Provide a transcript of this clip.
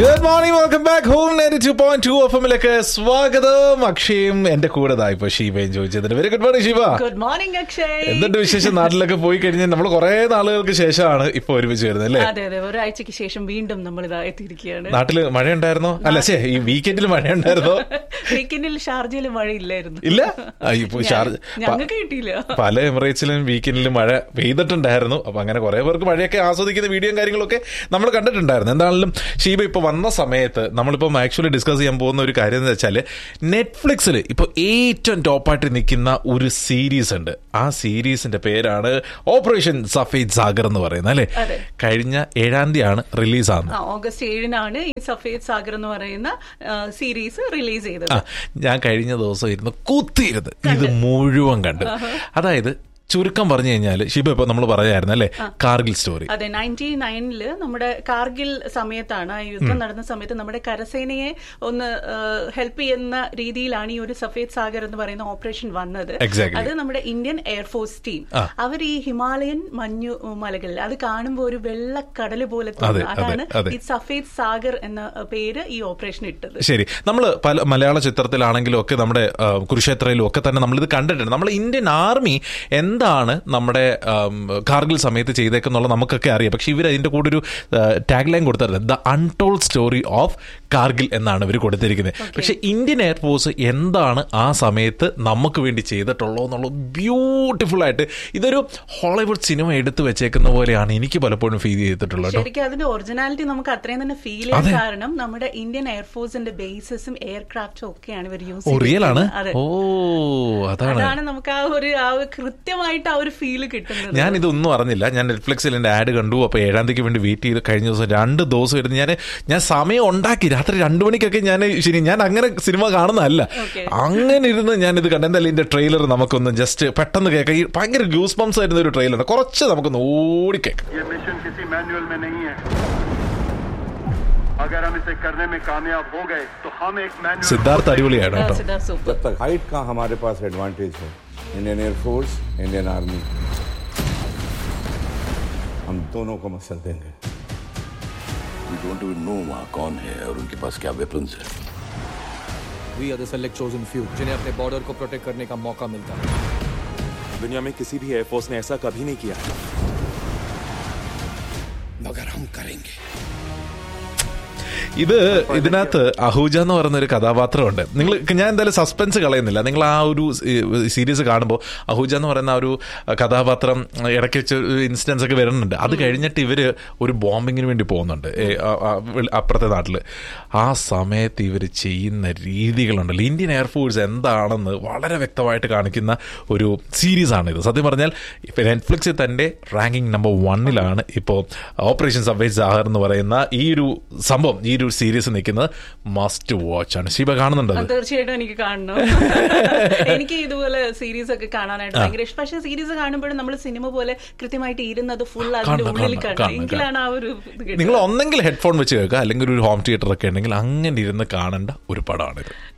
Good morning welcome back home ninety two point two F എമ്മിലേക്ക് സ്വാഗതം അക്ഷയും എന്റെ കൂടെ ദാ ഇപ്പൊ ഷീബയും ചോദിച്ചതിന് very good morning Sheeba good morning Akshay എന്തുണ്ട് വിശേഷം നാട്ടിലൊക്കെ പോയി കഴിഞ്ഞാൽ നമ്മൾ കുറെ നാളുകൾക്ക് ശേഷമാണ് ഇപ്പൊ ഒരുമിച്ച് വരുന്നത് അല്ലേ അതെ അതെ ഒരാഴ്ചക്ക് ശേഷം വീണ്ടും നമ്മൾ ഇതാ എത്തിയിരിക്കുകയാണ് നാട്ടില് മഴയുണ്ടായിരുന്നോ അല്ല ശേ ഈ വീക്കെൻഡിൽ മഴയുണ്ടായിരുന്നോ വീക്കെൻഡിൽ ഷാർജയിൽ മഴയില്ലായിരുന്നു ഇല്ല ആ, ഇപ്പൊ ഷാർജ ഞങ്ങൾക്ക് കിട്ടിയില്ല പല എമിറേറ്റ്സിലും വീക്കെൻഡിലും മഴ പെയ്തിട്ടുണ്ടായിരുന്നു അപ്പൊ അങ്ങനെ കുറെ പേർക്ക് മഴയൊക്കെ ആസ്വദിക്കുന്ന വീഡിയോയും കാര്യങ്ങളൊക്കെ നമ്മൾ കണ്ടിട്ടുണ്ടായിരുന്നു എന്താണെങ്കിലും ഷീബ ഇപ്പൊ വന്ന സമയത്ത് നമ്മളിപ്പം ആക്ച്വലി ഡിസ്കസ് ചെയ്യാൻ പോകുന്ന ഒരു കാര്യം എന്ന് വെച്ചാൽ നെറ്റ്ഫ്ലിക്സിൽ ഇപ്പൊ ഏറ്റവും ടോപ്പായിട്ട് നിൽക്കുന്ന ഒരു സീരീസ് ഉണ്ട് ആ സീരീസിന്റെ പേരാണ് ഓപ്പറേഷൻ സഫേദ് സാഗർ എന്ന് പറയുന്നത് അല്ലെ അതെ. കഴിഞ്ഞ ഏഴാം തീയതിയാണ് റിലീസ് ആകുന്നത് ആ ഓഗസ്റ്റ് ഏഴിനാണ് ഈ സഫേദ് സാഗർ എന്ന് പറയുന്ന സീരീസ് റിലീസ് ചെയ്തത് ആ ഞാൻ കഴിഞ്ഞ ദിവസം ഇരുന്ന് കുത്തിയിരുന്ന് ഇത് മുഴുവൻ കണ്ടു അതായത് ചുരുക്കം പറഞ്ഞു കഴിഞ്ഞാൽ ഷിബ ഇപ്പൊ നമ്മൾ പറയായിരുന്നു അല്ലെ കാർഗിൽ സ്റ്റോറി അതെ നയൻറ്റി നയനില് നമ്മുടെ കാർഗിൽ സമയത്താണ് ആ യുദ്ധം നടന്ന സമയത്ത് നമ്മുടെ കരസേനയെ ഒന്ന് ഹെൽപ്പ് ചെയ്യുന്ന രീതിയിലാണ് ഈ ഒരു സഫേദ് സാഗർ എന്ന് പറയുന്ന ഓപ്പറേഷൻ വന്നത് Exactly. അത് നമ്മുടെ ഇന്ത്യൻ എയർഫോഴ്സ് ടീം ആ. അവർ ഈ ഹിമാലയൻ മഞ്ഞു മലകളിൽ അത് കാണുമ്പോൾ ഒരു വെള്ളക്കടല് പോലെ അതെ, തോന്നുന്നു അതെ, അതാണ് അതെ. ഈ സഫേദ് സാഗർ എന്ന പേര് ഈ ഓപ്പറേഷൻ ഇട്ടത് ശരി നമ്മൾ പല മലയാള ചിത്രത്തിലാണെങ്കിലും ഒക്കെ നമ്മുടെ ആ, കുരുക്ഷേത്രയിലും ഒക്കെ തന്നെ നമ്മളിത് കണ്ടിട്ടുണ്ട് നമ്മൾ ഇന്ത്യൻ ആർമി എന്താണ് നമ്മുടെ ആം, കാർഗിൽ സമയത്ത് ചെയ്തേക്കെന്നുള്ള നമുക്കൊക്കെ അറിയാം പക്ഷെ ഇവർ അതിന്റെ കൂടെ ഒരു ടാഗ് ലൈൻ കൊടുത്തിരുന്നത് the untold story of Kargil എന്നാണ് ഇവർ കൊടുത്തിരിക്കുന്നത് പക്ഷെ ഇന്ത്യൻ എയർഫോഴ്സ് എന്താണ് ആ സമയത്ത് നമുക്ക് വേണ്ടി ചെയ്തിട്ടുള്ളൂ എന്നുള്ളത് ബ്യൂട്ടിഫുൾ ആയിട്ട് ഇതൊരു ഹോളിവുഡ് സിനിമ എടുത്തു വെച്ചേക്കുന്ന പോലെയാണ് എനിക്ക് പലപ്പോഴും ഫീൽ ചെയ്തിട്ടുള്ളത് കേട്ടോ ശരിക്കും അതിന്റെ ഒറിജിനാലിറ്റി നമുക്ക് അത്രയും തന്നെ ഫീൽ ചെയ്യാൻ കാരണം നമ്മുടെ ഇന്ത്യൻ എയർഫോഴ്സിന്റെ ബേസസും എയർക്രാഫ്റ്റും ഒക്കെയാണ് ഇവർ യൂസ് ഓ റിയൽ ആണ് അതെ ഓ അതാണ് അതാണ് നമുക്ക് ആ ഒരു ആ ഒരു കൃത്യമായിട്ട് ആ ഒരു ഫീല് കിട്ടുന്നത് ഞാൻ ഇതൊന്നും അറിഞ്ഞില്ല ഞാൻ നെറ്റ്ഫ്ലിക്സിൽ എന്റെ ആഡ് കണ്ടു അപ്പോൾ ഏഴാം തീയതിക്ക് വേണ്ടി വെയിറ്റ് ചെയ്ത് കഴിഞ്ഞ ദിവസം രണ്ട് ദിവസം ഇരുന്ന് ഞാൻ ഞാൻ സമയം ഉണ്ടാക്കി രാത്രി രണ്ടു മണിക്കൊക്കെ ഞാൻ ശരി ഞാൻ അങ്ങനെ സിനിമ കാണുന്നതല്ല Okay. അങ്ങനെ ഇരുന്ന് ഞാൻ ഇത് കണ്ട എന്തായാലും ഇതിന്റെ ട്രെയിലർ നമുക്കൊന്ന് ജസ്റ്റ് പെട്ടെന്ന് കേൾക്കാം ഈ ഭയങ്കര ഗ്യൂസ് പംസ് ആയിരുന്ന ഒരു ട്രെയിലർ കുറച്ച് നമുക്കൊന്ന് ഓടിക്കേക്കാം ये मिशन किसी मैनुअल में नहीं है अगर हम इसे करने में कामयाब हो गए तो हम एक मैनुअल സിദ്ധാർത്ഥ അടിപൊളിയാണ് കേട്ടോ സൂപ്പർ जब तक हाइट का हमारे पास एडवांटेज है इंडियन एयरफोर्स इंडियन आर्मी हम दोनों को मसल देंगे We don't even know वहाँ कौन है और उनके पास क्या वेपन्स है we are the select chosen few जिन्हें अपने बॉर्डर को प्रोटेक्ट करने का मौका मिलता है दुनिया में किसी भी एयरफोर्स ने ऐसा कभी नहीं किया है मगर हम करेंगे ഇത് ഇതിനകത്ത് അഹൂജ എന്ന് പറയുന്ന ഒരു കഥാപാത്രമുണ്ട് നിങ്ങൾ ഞാൻ എന്തായാലും സസ്പെൻസ് കളയുന്നില്ല നിങ്ങൾ ആ ഒരു സീരീസ് കാണുമ്പോൾ അഹൂജ എന്ന് പറയുന്ന ആ ഒരു കഥാപാത്രം ഇടയ്ക്ക് വെച്ച് ഒരു ഇൻസിഡൻസ് ഒക്കെ വരുന്നുണ്ട് അത് കഴിഞ്ഞിട്ട് ഇവര് ഒരു ബോംബിങ്ങിന് വേണ്ടി പോകുന്നുണ്ട് ഏ, ആ, ആ, വെളി- അപ്പുറത്തെ നാട്ടിൽ ആ സമയത്ത് ഇവർ ചെയ്യുന്ന രീതികളുണ്ടല്ലോ ഇന്ത്യൻ എയർഫോഴ്സ് എന്താണെന്ന് വളരെ വ്യക്തമായിട്ട് കാണിക്കുന്ന ഒരു സീരീസ് ആണ് ഇത് സത്യം പറഞ്ഞാൽ ഇപ്പൊ നെറ്റ്ഫ്ലിക്സിൽ തന്റെ റാങ്കിങ് നമ്പർ വണ്ണിലാണ് ഇപ്പോൾ ഓപ്പറേഷൻ സബ്വേ സാഹർ എന്ന് പറയുന്ന ഈ ഒരു സംഭവം ഈ ഒരു സീരീസ് നിൽക്കുന്നത് മസ്റ്റ് വാച്ച് ആണ് ശിവ കാണുന്നുണ്ട് അത് തീർച്ചയായിട്ടും എനിക്ക് കാണണം എനിക്ക് ഇതുപോലെ സീരീസ് ഒക്കെ കാണാനായിട്ട് ഭയങ്കര ഇഷ്ടം പക്ഷെ സീരീസ് കാണുമ്പോഴും നമ്മൾ സിനിമ പോലെ കൃത്യമായിട്ട് ഇരുന്നത് ഫുൾ അതിന്റെ കാണണം, ഉള്ളിൽ കാണണം, കാണണം കാണണം, എങ്കിലാണ് ആ ഒരു ഇത് കിട്ടുന്നത്. നിങ്ങൾ ഒന്നെങ്കിൽ ഹെഡ്ഫോൺ വെച്ച് കേൾക്കുക അല്ലെങ്കിൽ ഒരു ഹോം തിയേറ്റർ ഒക്കെ ഉണ്ടെങ്കിൽ അങ്ങനെ ഇരുന്ന് കാണേണ്ട ഒരു പടമാണിത്